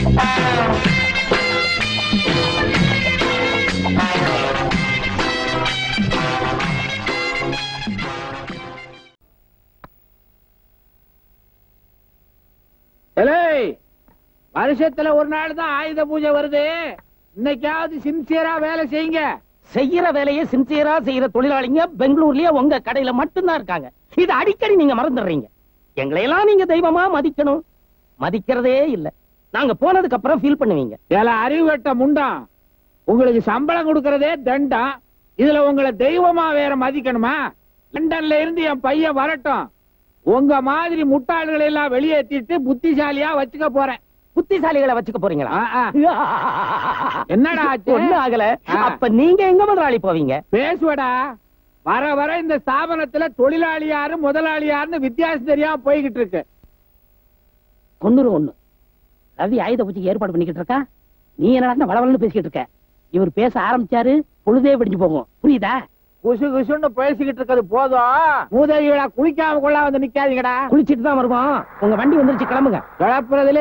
ஏலேய், வருஷத்துல ஒரு நாள் தான் ஆயுத பூஜை வருது இன்னைக்காவது சின்சியரா வேலை செய்யுங்க செய்யற வேலையை சின்சியரா செய்யற தொழிலாளிங்க பெங்களூர்லயே உங்க கடையில மட்டும்தான் இருக்காங்க இது அடிக்கடி நீங்க மறந்துடுறீங்க எங்களையெல்லாம் நீங்க தெய்வமா மதிக்கணும் மதிக்கிறதே இல்ல நாங்க போனதுக்கு அப்புறம் ஃபீல் பண்ணுவீங்க ஏல அறிவு வெட்ட முண்டம் உங்களுக்கு சம்பளம் கொடுக்கறதே தண்டம் இதுல உங்களை தெய்வமா வேற மதிக்கணுமா லண்டன்ல இருந்து என் பையன் வரட்டும் உங்க மாதிரி முட்டாள்களை எல்லாம் வெளியேற்றிட்டு புத்திசாலியா வச்சுக்க போறேன் புத்திசாலிகளை வச்சுக்க போறீங்களா ஆ, ஆ. என்னடா ஆச்சு? ஒண்ணு ஆகல ஆ. அப்ப நீங்க எங்க முதலாளி போவீங்க பேசுவடா வர வர இந்த ஸ்தாபனத்துல தொழிலாளி யாரு முதலாளி யாருன்னு வித்தியாசம் தெரியாம போய்கிட்டு இருக்கு தொண்ணூறு ஒண்ணு ரவி ஆயுத பூஜைக்கு ஏற்பாடு பண்ணிக்கிட்டு இருக்கா நீ என்ன வளவலன்னு பேசிக்கிட்டு இருக்க இவர் பேச ஆரம்பிச்சாரு பொழுதே விடிஞ்சு போகும் புரியுதா குசு குசுன்னு பேசிக்கிட்டு இருக்கிறது போதும் மூதவிகளா குளிக்காம கொள்ள வந்து நிக்காதீங்கடா குளிச்சிட்டு தான் வருவோம் உங்க வண்டி வந்துருச்சு கிளம்புங்க கிளப்புறதுலே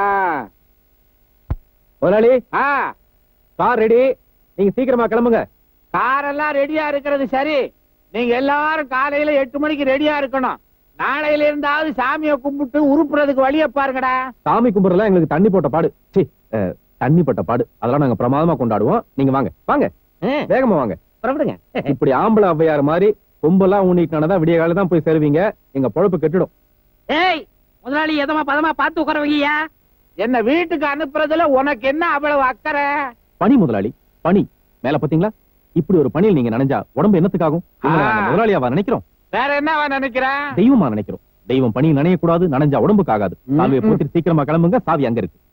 முதலாளி ஆ கார் ரெடி நீங்க சீக்கிரமா கிளம்புங்க காரெல்லாம் ரெடியா இருக்கிறது சரி நீங்க எல்லாரும் காலையில எட்டு மணிக்கு ரெடியா இருக்கணும் நாளையில இருந்தாவது சாமியை கும்பிட்டு உருப்புறதுக்கு வழிய பாருங்கடா சாமி கும்பிடுறதுல எங்களுக்கு தண்ணி போட்ட பாடு சி தண்ணி போட்ட பாடு அதெல்லாம் நாங்க பிரமாதமா கொண்டாடுவோம் நீங்க வாங்க வாங்க ஆ, வேகமா வாங்க புறப்படுங்க இப்படி ஆம்பளை ஔவையார் மாதிரி கொம்பெல்லாம் ஊனிட்டானதான் விடிய காலம் தான் போய் சேருவீங்க எங்க பொழப்பு கெட்டுடும் ஏய் முதலாளி எதமா பதமா பார்த்து உட்கார வையா என்ன வீட்டுக்கு அனுப்புறதுல உனக்கு என்ன அவ்வளவு அக்கறை பனி முதலாளி பனி மேல பாத்தீங்களா இப்படி ஒரு பணியில் நீங்க நினைஞ்சா உடம்பு என்னத்துக்காகும் உங்களை நாங்க ஆ. முதலாளியாவா நினைக்கிறோம் வேற என்னவா நினைக்கிறேன் தெய்வமா நினைக்கிறோம் தெய்வம் பணி நனையக்கூடாது நனைஞ்சா உடம்புக்கு ஆகாது ம், சாவியை ம். போட்டு சீக்கிரமா கிளம்புங்க சாவி அங்க இருக்கு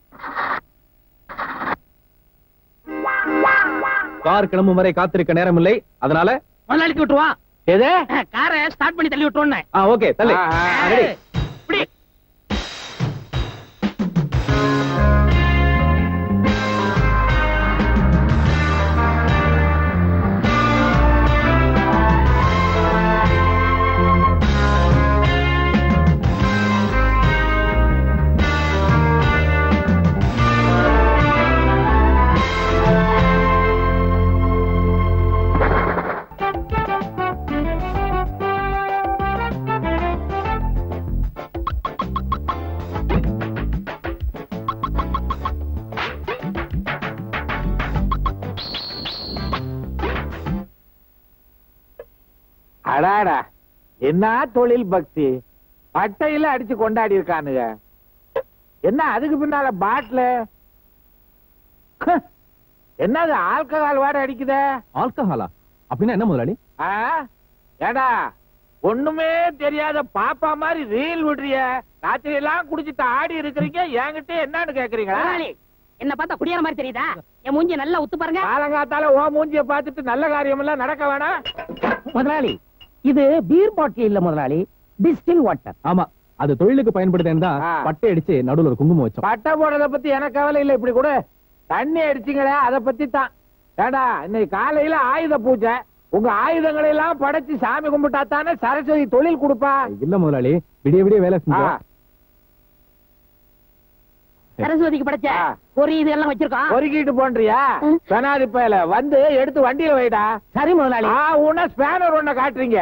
கார் கிளம்பும் வரை காத்திருக்க நேரம் இல்லை அதனால முதலாளிக்கு விட்டுருவா எது காரை ஸ்டார்ட் பண்ணி தள்ளி விட்டுருவோன்னு ஆ ஓகே தள்ளு ஆ, ஆ, ஆ, ready. இப்படி அடாடா என்ன தொழில் பக்தி பட்டையில அடிச்சு கொண்டாடி இருக்கானுங்க என்ன அதுக்கு பின்னால பாட்டில என்னது ஆல்கஹால் வாட அடிக்குதே ஆல்கஹாலா அப்படின்னா என்ன முதலாளி ஆ? ஏடா ஒண்ணுமே தெரியாத பாப்பா மாதிரி ரீல் விடுறிய ராத்திரி எல்லாம் குடிச்சிட்டு ஆடி இருக்கிறீங்க என்கிட்ட என்னன்னு கேக்குறீங்களா முதலாளி என்ன பார்த்தா குடியார மாதிரி தெரியுதா என் மூஞ்சி நல்லா உத்து பாருங்க காலங்காத்தால ஓ மூஞ்சிய பார்த்துட்டு நல்ல காரியம் எல்லாம் நடக்க வேணாம் முதலாளி இது பீர் பாட்டில் இல்ல முதலாளி டிஸ்டில் வாட்டர் ஆமா அது தொழிலுக்கு பயன்படுத்தேன் தான் ஆ. பட்டை அடிச்சு நடுவுல ஒரு குங்குமம் வச்சோம் பட்டை போடுறத பத்தி எனக்கு கவலை இல்ல இப்படி கூட தண்ணி அடிச்சீங்களே அத பத்தி தான் ஏடா இன்னைக்கு காலையில ஆயுத பூஜை உங்க ஆயுதங்களை எல்லாம் படைச்சு சாமி கும்பிட்டா தானே சரஸ்வதி தொழில் கொடுப்பா இல்ல முதலாளி விடிய விடிய வேலை ஆ, செஞ்சோம் சரஸ்வதிக்கு படைச்ச ஆ. ஒரு இது எல்லாம் வச்சிருக்கோம் பொறுக்கிட்டு போன்றியா ம். பெனாதி பயல வந்து எடுத்து வண்டியில வைடா சரி முதலாளி ஆ உன ஸ்பேனர் ஒண்ண காட்டுறீங்க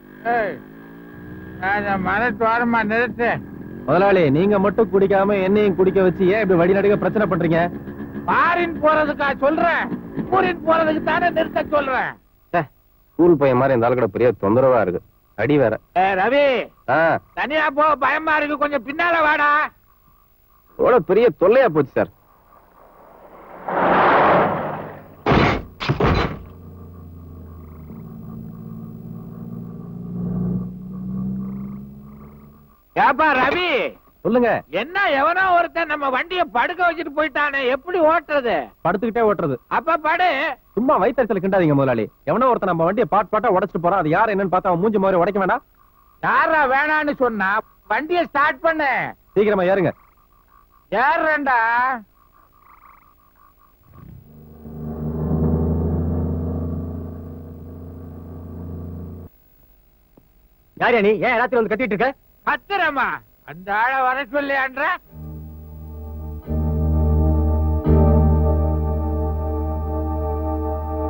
மனத்தோரமா நிறுத்து முதலாளி நீங்க மட்டும் குடிக்காம என்னையும் குடிக்க வச்சு ஏன் இப்படி வழி நடுக பிரச்சனை பண்றீங்க ஃபாரின் போறதுக்கா சொல்றேன் ஊரின் போறதுக்கு தானே நிறுத்த சொல்றேன் ஸ்கூல் பையன் மாதிரி இந்த ஆளுக்கட பெரிய தொந்தரவா இருக்கு அடி வேற ஏ ரவி ஆ தனியா போ பயமா இருக்கு கொஞ்சம் பின்னால வாடா எவ்வளவு பெரிய தொல்லையா போச்சு சார் ஏப்பா ரவி சொல்லுங்க என்ன எவனோ ஒருத்தன் நம்ம வண்டிய படுக்க வச்சுட்டு போயிட்டானே எப்படி ஓட்டுறது படுத்துக்கிட்டே ஓட்டுறது அப்ப படு சும்மா வயிற்றுல கிண்டாதீங்க முதலாளி எவனோ ஒருத்தன் நம்ம வண்டியை பாட் பாட்டா உடைச்சிட்டு போறான் அது யார் என்னன்னு பார்த்தா அவன் மூஞ்சி மாதிரி உடைக்க வேண்டாம் யாரா வேணான்னு சொன்னா வண்டிய ஸ்டார்ட் பண்ணு சீக்கிரமா ஏறுங்க ஏறேன்டா யாரியா நீ ஏன் ராத்திரி வந்து கட்டிட்டு இருக்க பத்திரமா அந்த ஆள வர சொல்லியான்ற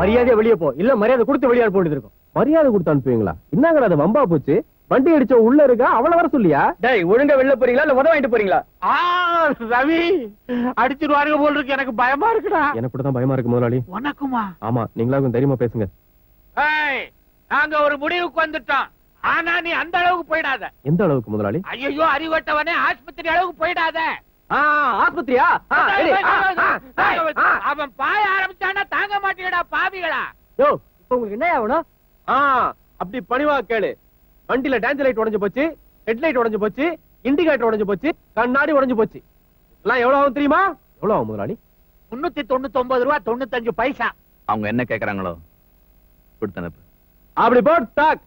மரியாதையா வெளியே போ இல்ல மரியாதை கொடுத்து வெளியே அனுப்ப வேண்டியது இருக்கும் மரியாதை கொடுத்து அனுப்புவீங்களா என்னங்கடா அது வம்பா போச்சு வண்டி அடிச்ச உள்ள இருக்கா அவள வர சொல்லியா டேய் ஒழுங்கா வெளில போறீங்களா இல்ல உதவ வாங்கிட்டு போறீங்களா ஆ ரவி அடிச்சிருவாருங்க போல் இருக்கு எனக்கு பயமா இருக்குடா எனக்கு கூட தான் பயமா இருக்கு முதலாளி உனக்குமா ஆமா நீங்களா கொஞ்சம் தைரியமா பேசுங்க ஏய் நாங்க ஒரு முடிவுக்கு வந்துட்டோம் ஆனா நீ அந்த அளவுக்கு போயிடாத எந்த அளவுக்கு முதலாளி ஐயோ அறிவட்டவனே ஆஸ்பத்திரி அளவுக்கு போயிடாத ஆ ஆஸ்பத்திரியா ஆ, எடு. ஆ, ஆ, ஆ, ஆ. அவன் பாய ஆரம்பிச்சானா தாங்க மாட்டீங்கடா பாவிகளா யோ இப்ப உங்களுக்கு என்ன ஆகணும் ஆ அப்படி பணிவா கேளு வண்டியில டான்ஸ் லைட் உடைஞ்சு போச்சு ஹெட்லைட் உடைஞ்சு போச்சு இண்டிகேட்டர் உடைஞ்சு போச்சு கண்ணாடி உடைஞ்சு போச்சு எல்லாம் எவ்வளவு ஆகும் தெரியுமா எவ்வளவு ஆகும் முதலாளி முன்னூத்தி தொண்ணூத்தி ஒன்பது ரூபா தொண்ணூத்தஞ்சு பைசா அவங்க என்ன கேக்குறாங்களோ கொடுத்தனுப்பு அப்படி போட் டாக்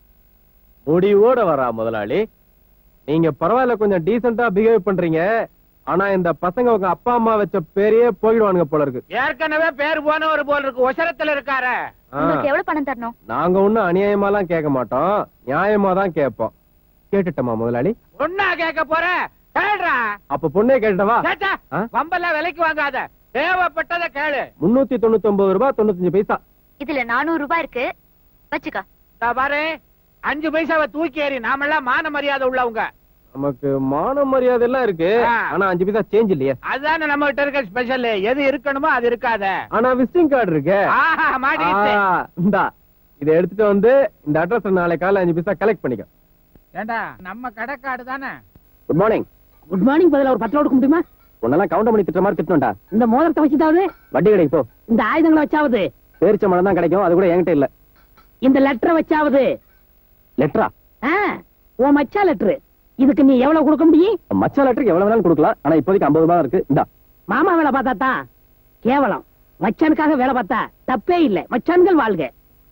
முடிவோட வரா முதலாளி நீங்க பரவாயில்ல கொஞ்சம் டீசெண்டா பிஹேவ் பண்றீங்க ஆனா இந்த பசங்க உங்க அப்பா அம்மா வச்ச பேரையே போயிடுவானுங்க போல இருக்கு ஏற்கனவே பேர் போனவர் போல் இருக்கு ஒசரத்துல இருக்காரு ஆ, உங்களுக்கு எவ்வளவு பணம் தரணும் நாங்க ஒண்ணும் அநியாயமாலாம் கேட்க மாட்டோம் நியாயமா தான் கேட்போம் கேட்டுட்டோமா முதலாளி ஒன்னா கேட்க போற கேள்றா அப்ப பொண்ணே கேட்டுட்டவா சேச்சா, ஆ? வம்பெல்லாம் விலைக்கு வாங்காத தேவைப்பட்டதை கேளு முன்னூத்தி தொண்ணூத்தி ஒன்பது ரூபாய் தொண்ணூத்தஞ்சு பைசா இதுல நானூறு ரூபாய் இருக்கு வச்சுக்க இதா பாரு அஞ்சு பைசாவை தூக்கி ஏறி நாமெல்லாம் மான மரியாதை உள்ளவங்க நமக்கு மான மரியாதை எல்லாம் இருக்கு ஆ. ஆனா அஞ்சு பைசா சேஞ்ச் இல்லையே அதுதானே நம்ம கிட்ட இருக்க ஸ்பெஷல் எது இருக்கணுமோ அது இருக்காத ஆனா விசிட்டிங் கார்டு இருக்கு ஆஹா மாட்டிக்கிச்சு ஆ, இந்தா இதை எடுத்துட்டு வந்து இந்த அட்ரஸ் நாளை காலைல அஞ்சு பைசா கலெக்ட் பண்ணிக்க ஏண்டா நம்ம கடைக்காடு தானே குட் மார்னிங் குட் மார்னிங் பதிலா ஒரு பத்து கொடுக்க முடியுமா உன்னெல்லாம் கவுண்ட் பண்ணி திட்டுற மாதிரி திட்டணும்டா இந்த மோதிரத்தை வச்சுட்டாவது வட்டி கிடைக்கும் போ இந்த ஆயுதங்களை வச்சாவது பேரிச்ச மரம் தான் கிடைக்கும் அது கூட என்கிட்ட இல்ல இந்த லெட்டரை வச்சாவது லெட்டரா ஆ, உன் மச்சா லெட்டர் இதுக்கு நீ எவ்வளவு கொடுக்க முடியும் மச்சா லெட்டருக்கு எவ்வளவு வேணாலும் கொடுக்கலாம் ஆனா இப்போதைக்கு ஐம்பது ரூபாய் இருக்கு இந்தா மாமா வேலை பார்த்தா தான் கேவலம் மச்சானுக்காக வேலை பார்த்தா தப்பே இல்ல மச்சான்கள் வாழ்க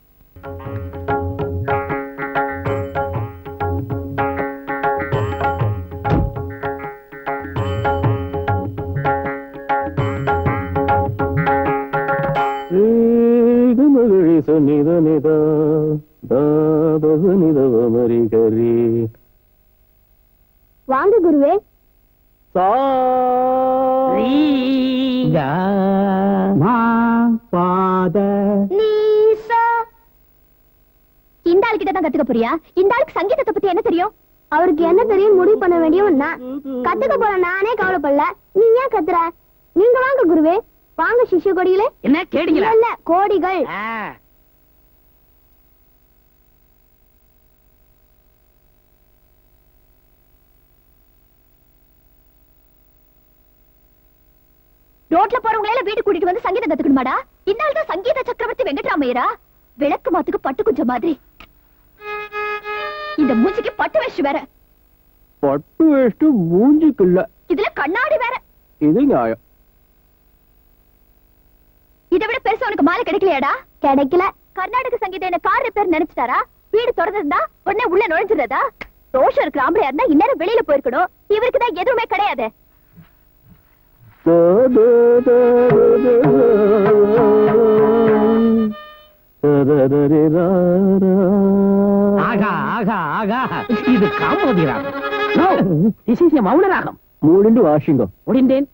வாங்க குருவே நீசா இந்த ஆள் கிட்ட தான் கத்துக்க போறியா இந்த ஆளுக்கு சங்கீதத்தை பத்தி என்ன தெரியும் அவருக்கு என்ன தெரியும் முடிவு பண்ண வேண்டியவன் நான் கத்துக்க போற நானே கவலைப்படல நீ ஏன் கத்துற நீங்க வாங்க குருவே வாங்க சிஷ்ய கொடிகளே என்ன கேடுங்களா இல்ல கோடிகள் ஆ. ரோட்ல போறவங்கள எல்லாம் வீட்டுக்கு கூட்டிட்டு வந்து சங்கீதம் கத்துக்கணுமாடா இந்நாள் தான் சங்கீத சக்கரவர்த்தி வெங்கட்ராமையரா விளக்கு மாத்துக்கு பட்டு குஞ்ச மாதிரி இந்த மூஞ்சிக்கு பட்டு வேஷ்டி வேற பட்டு வேஷ்டு மூஞ்சிக்கு இல்ல இதுல கண்ணாடி வேற இது நியாயம் இதை விட பெருசா உனக்கு மாலை கிடைக்கலையாடா கிடைக்கல கர்நாடக சங்கீதம் என்ன கார் ரிப்பேர் நினைச்சிட்டாரா வீடு திறந்திருந்தா உடனே உள்ள நுழைஞ்சிருதா தோஷம் இருக்கிற ஆம்பளையா இருந்தா இந்நேரம் வெளியில போயிருக்கணும் இவருக்கு தான் எதுவுமே கிடையாது ஆகா ஆகா ஆகா இது காமோதி ராகம் No, this is a மௌன ராகம் மூடிண்டு வாஷிங்கோ முடிந்தேன்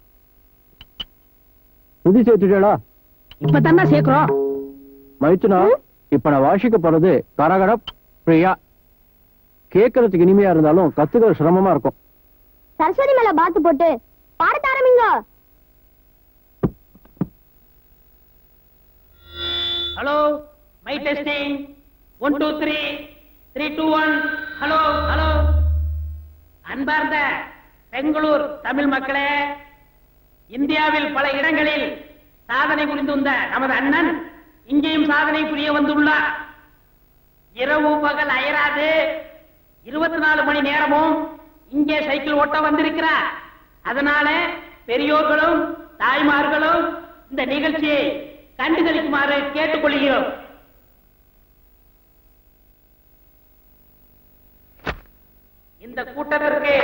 புதி சேர்த்துட்டா இப்ப தானே சேர்க்கிறோம் மைத்துனா இப்ப நான் வாசிக்க போறது கரகர பிரியா கேட்கறதுக்கு இனிமையா இருந்தாலும் கத்துக்கிற சிரமமா இருக்கும் சரஸ்வதி மேல பாத்து போட்டு பாடத்த ஆரம்பிங்க hello my testing one two three three two one hello hello அன்பார்ந்த பெங்களூர் தமிழ் மக்களே இந்தியாவில் பல இடங்களில் சாதனை புரிந்து வந்த நமது அண்ணன் இங்கேயும் சாதனை புரிய வந்துள்ளார் இரவு பகல் அயராது இருபத்தி நாலு மணி நேரமும் இங்கே சைக்கிள் ஓட்ட வந்திருக்கிறார் அதனால பெரியோர்களும் தாய்மார்களும் இந்த நிகழ்ச்சியை கண்டுகளிக்குமாறு கேட்டுக்கொள்கிறோம் இந்த கூட்டத்திற்கு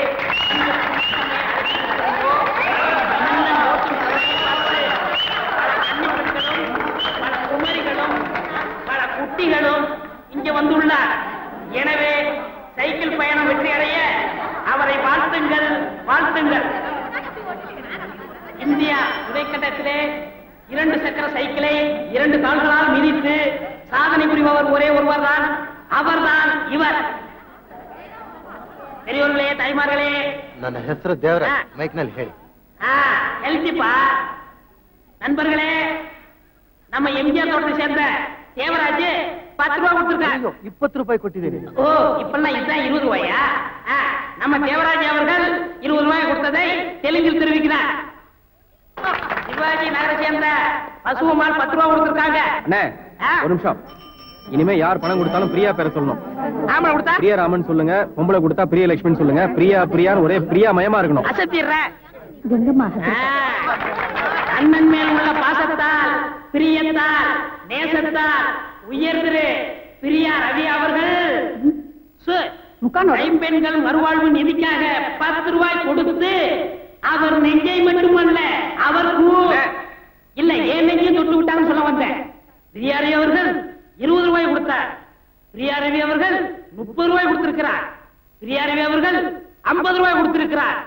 அண்ணன் ஓட்டும் தவறை பார்த்து பல கன்னிப்பெண்களும், பல குமரிகளும் பல குட்டிகளும் இங்கே வந்துள்ளார் எனவே சைக்கிள் பயணம் வெற்றி அடைய அவரை வாழ்த்துங்கள் வாழ்த்துங்கள் இந்தியா துணைக்கண்டத்திலே இரண்டு சக்கர சைக்கிளை இரண்டு கால்களால் மிதித்து சாதனை புரிபவர் ஒரே ஒருவர் தான் அவர்தான் இவர் பெரியவர்களே தாய்மார்களே ನನ್ನ ಹೆಸರು ದೇವರ ಹಾ. ಮೈಕ್ನಲ್ಲಿ ಹೇಳಿ ஆ, ஹெல்த்திப்பா நண்பர்களே நம்ம எம்ஜிஆர் தோட்டத்தை சேர்ந்த தேவராஜ் பத்து ரூபா கொடுத்துருக்காங்க ಇಪ್ಪತ್ತು ರೂಪಾಯಿ ಕೊಟ್ಟಿದ್ದೀನಿ ஓ இப்பெல்லாம் இதுதான் இருபது ரூபாயா ஆ, நம்ம தேவராஜ் அவர்கள் இருபது ரூபாய் கொடுத்ததை தெலுங்கில் தெரிவிக்கிறார் சிவாஜி நகரை சேர்ந்த பசுவமால் பத்து ரூபா கொடுத்திருக்காங்க அண்ணே ஆ. ஒரு நிமிஷம் இனிமே யார் பணம் கொடுத்தாலும் பிரியா பேர சொல்லணும் ஆமா கொடுத்தா பிரியராமன் சொல்லுங்க பொம்பளை கொடுத்தா பிரியலட்சுமின்னு சொல்லுங்க பிரியா பிரியான்னு ஒரே பிரியா மயமா இருக்கணும் அசத்திடுறேன் கங்கம்மா அண்ணன் மேல் உள்ள பாசத்தால் பிரியத்தால் நேசத்தால் உயர்திரு பிரியா ரவி அவர்கள் சு, கைம்பெண்கள் மறுவாழ்வு நிதிக்காக பத்து ரூபாய் கொடுத்து அவர் நெஞ்சை மட்டுமல்ல அவர் கூ- இல்ல ஏன் நெஞ்சையும் தொட்டு விட்டாங்கன்னு சொல்ல வந்தேன் பிரியா ரவி அவர்கள் இருபது ரூபாய் கொடுத்தார் பிரியா ரவி அவர்கள் முப்பது ரூபாய் கொடுத்திருக்கிறார் பிரியா ரவி அவர்கள் ஐம்பது ரூபாய் கொடுத்திருக்கிறார்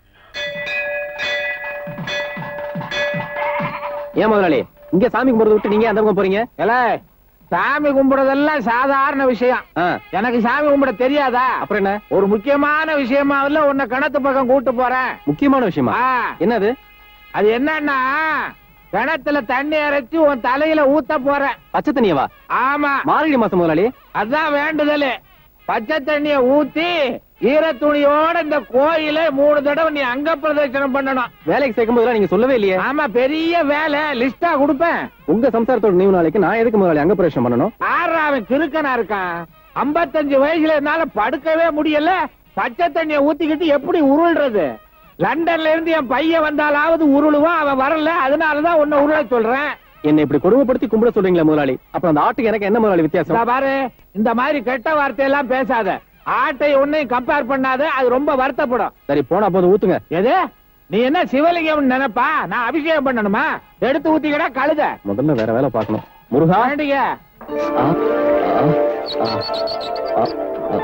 ஏன் முதலாளி இங்க சாமி கும்பிடுறத விட்டு நீங்க அந்த பக்கம் போறீங்க ஏலே, சாமி கும்பிடுறதெல்லாம் சாதாரண விஷயம் ஆ, எனக்கு சாமி கும்பிட தெரியாதா அப்புறம் என்ன ஒரு முக்கியமான விஷயமாவில் உன்னை கிணத்து பக்கம் கூட்டு போறேன் முக்கியமான விஷயமா ஆ, என்னது அது என்னன்னா கிணத்துல தண்ணி இறைச்சி உன் தலையில ஊத்த போறேன் பச்சை தண்ணியவா ஆமா மார்கழி மாசம் முதலாளி அதான் வேண்டுதல் பச்சை தண்ணிய ஊத்தி ஈர துணியோட இந்த கோயில மூணு தடவை நீ அங்க பிரதட்சணம் பண்ணணும் வேலைக்கு சேர்க்கும் போதெல்லாம் நீங்க சொல்லவே இல்லையே ஆமா பெரிய வேலை லிஸ்டா கொடுப்பேன் உங்க சம்சாரத்தோட நினைவு நாளைக்கு நான் எதுக்கு முதலாளி அங்க பிரவேசம் பண்ணணும் ஆறா அவன் கிறுக்கனா இருக்கான் ஐம்பத்தஞ்சு வயசுல என்னால படுக்கவே முடியல பச்சை தண்ணிய ஊத்திக்கிட்டு எப்படி உருள்றது லண்டன்ல இருந்து என் பையன் வந்தாலாவது உருளுவான் அவன் வரல அதனாலதான் உன்னை உருள சொல்றேன் என்னை இப்படி கொடுமைப்படுத்தி கும்பிட சொல்றீங்களா முதலாளி அப்புறம் அந்த ஆட்டுக்கு எனக்கு என்ன முதலாளி இதா வித்தியாசம் பாரு இந்த மாதிரி கெட்ட வார்த்தையெல்லாம் பேசாத ஆட்டை உன்னையும் கம்பேர் பண்ணாத அது ரொம்ப வருத்தப்படும் சரி போனா போது ஊத்துங்க எது நீ என்ன சிவலிங்கம் நினைப்பா நான் அபிஷேகம் பண்ணணுமா எடுத்து ஊத்திக்கடா கழுத முதல்ல வேற வேலை பார்க்கணும் முருகா வேண்டிங்க ஆ, ஆ, ஆ, ஆ, ஆ.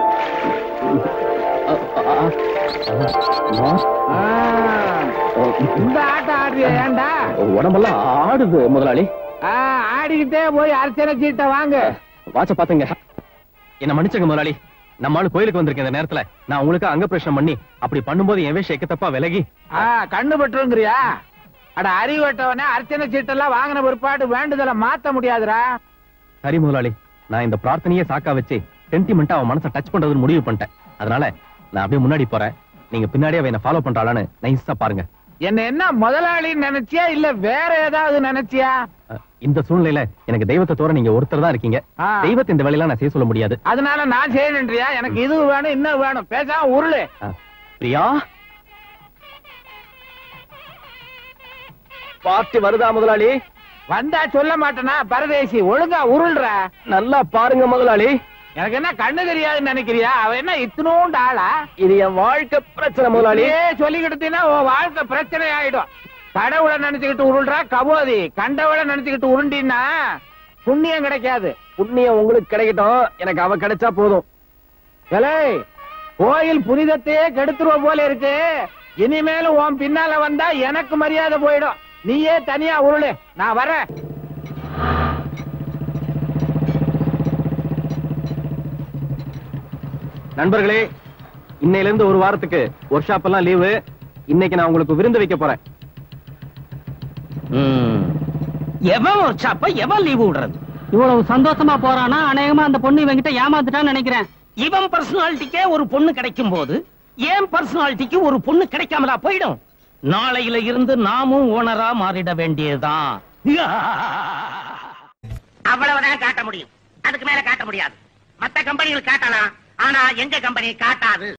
ஆ, ஆ, ஆ. ஆ, இந்த ஆட்டம் ஆடுறிய ஏன்டா உடம்பெல்லாம் ஆடுது முதலாளி ஆ, ஆடிக்கிட்டே போய் அர்ச்சனை சீட்டை வாங்க வாட்ச பாத்துங்க என்ன மன்னிச்சுங்க முதலாளி நம்ம ஆளு கோயிலுக்கு வந்திருக்கேன் இந்த நேரத்துல நான் உங்களுக்கு அங்க பிரச்சனை பண்ணி அப்படி பண்ணும்போது என் வேஷம் எக்கத்தப்பா விலகி ஆ, கண்ணு பட்டுருங்கிறியா அட அறிவட்டவனே அர்ச்சனை சீட்டெல்லாம் வாங்கின பிற்பாடு வேண்டுதலை மாத்த முடியாதுடா சரி முதலாளி நான் இந்த பிரார்த்தனையே சாக்கா வச்சு சென்டிமெண்டா அவன் மனசை டச் பண்றதுன்னு முடிவு பண்ணிட்டேன் அதனால நான் அப்படியே முன்னாடி போறேன் நீங்க பின்னாடியே அவ என்ன ஃபாலோ பண்றாளான்னு நைஸா பாருங்க என்ன என்ன முதலாளின்னு நினைச்சியா இல்ல வேற ஏதாவது நினைச்சியா அஹ், இந்த சூழ்நிலையில எனக்கு தெய்வத்தை தவிர நீங்க ஒருத்தர் தான் இருக்கீங்க ஆ. தெய்வத்தை இந்த வேலையெல்லாம் நான் செய்ய சொல்ல முடியாது அதனால நான் செய்யணுன்றியா எனக்கு இது வேணும் இன்னும் வேணும் பேசாம உருளு அஹ், பிரியா பார்ட்டி வருதா முதலாளி வந்தா சொல்ல மாட்டேனா பரதேசி ஒழுங்கா உருள்ற நல்லா பாருங்க முதலாளி எனக்கு என்ன கண்ணு தெரியாதுன்னு நினைக்கிறியா அவ என்ன இத்தனோண்டு ஆளா இது என் வாழ்க்கை பிரச்சனை முதலாளி அப்படியே சொல்லிக்கிட்டீங்கன்னா உன் வாழ்க்கை பிரச்சனை ஆயிடும் கடவுளை நினைச்சுக்கிட்டு உருள்றா கபோதி கண்டவளை நினைச்சுக்கிட்டு உருண்டின்னா புண்ணியம் கிடைக்காது புண்ணியம் உங்களுக்கு கிடைக்கட்டும் எனக்கு அவ கிடைச்சா போதும் ஏலே கோயில் புனிதத்தையே கெடுத்துருவ போல இருக்கு இனிமேலும் உன் பின்னால வந்தா எனக்கு மரியாதை போயிடும் நீயே தனியா உருளு நான் வரேன் நண்பர்களே இன்னையில இருந்து ஒரு வாரத்துக்கு ஒர்க் ஷாப் எல்லாம் லீவு இன்னைக்கு நான் உங்களுக்கு விருந்து வைக்க போறேன் எவன் ஒரு சாப்ப எவன் லீவு விடுறது இவ்வளவு சந்தோஷமா போறானா அநேகமா அந்த பொண்ணு இவங்கிட்ட ஏமாத்துட்டான்னு நினைக்கிறேன் இவன் பர்சனாலிட்டிக்கே ஒரு பொண்ணு கிடைக்கும் போது ஏன் பர்சனாலிட்டிக்கு ஒரு பொண்ணு கிடைக்காமலா போயிடும் நாளையில இருந்து நாமும் ஓனரா மாறிட வேண்டியதுதான் அவ்வளவுதான் காட்ட முடியும் அதுக்கு மேல காட்ட முடியாது மத்த கம்பெனிகள் காட்டலாம் ஆனா எங்க கம்பெனி காட்டாது